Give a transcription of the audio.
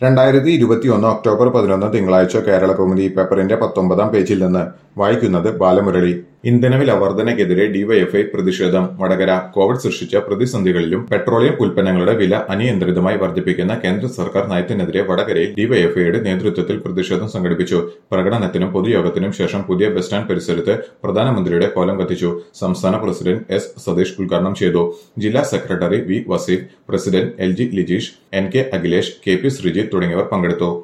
രണ്ടായിരത്തി ഇരുപത്തിയൊന്ന് ഒക്ടോബർ പതിനൊന്ന് തിങ്കളാഴ്ച കേരള കൗമുദി പേപ്പറിന്റെ പത്തൊമ്പതാം പേജിൽ നിന്ന് വായിക്കുന്നത് ബാലമുരളി ഇന്ധനവില വർധനയ്ക്കെതിരെ ഡിവൈഎഫ്ഐ പ്രതിഷേധം വടകര കോവിഡ് സൃഷ്ടിച്ച പ്രതിസന്ധികളിലും പെട്രോളിയം ഉൽപ്പന്നങ്ങളുടെ വില അനിയന്ത്രിതമായി വർദ്ധിപ്പിക്കുന്ന കേന്ദ്ര സർക്കാർ നയത്തിനെതിരെ വടകരയിൽ ഡിവൈഎഫ്ഐയുടെ നേതൃത്വത്തിൽ പ്രതിഷേധം സംഘടിപ്പിച്ചു പ്രകടനത്തിനും പൊതുയോഗത്തിനും ശേഷം പുതിയ ബസ് സ്റ്റാൻഡ് പരിസരത്ത് പ്രധാനമന്ത്രിയുടെ കോലം കത്തിച്ചു സംസ്ഥാന പ്രസിഡന്റ് എസ് സതീഷ് ഉദ്ഘാടനം ചെയ്തു ജില്ലാ secretary V Vaseef president L G Lijeesh N K Akhilesh K P Sreejith തുടങ്ങിയവർ പങ്കെടുത്തു